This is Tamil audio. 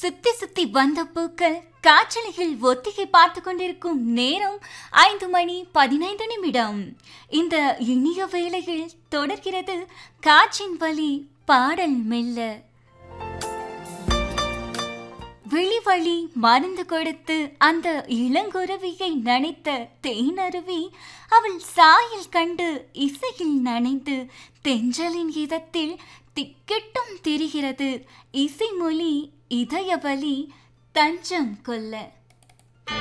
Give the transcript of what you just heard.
சுத்தி சுத்தி வந்த பூக்கள் காற்றலையில் ஒத்திகை பார்த்து கொண்டிருக்கும் நேரம் ஐந்து மணி பதினைந்து நிமிடம் இந்த இனிய வேளையில் தொடர்கிறது காற்றின் வழி பாடல் மெல்ல விழி வழி மருந்து கொடுத்து அந்த இளங்குருவியை நனைத்த தேனருவி அவள் சாயல் கண்டு இசையில் நனைந்து தென்றலின் இதத்தில் திக்கெட்டும் திரிகிறது இசைமொழி இதயவலி தஞ்சம் கொல்ல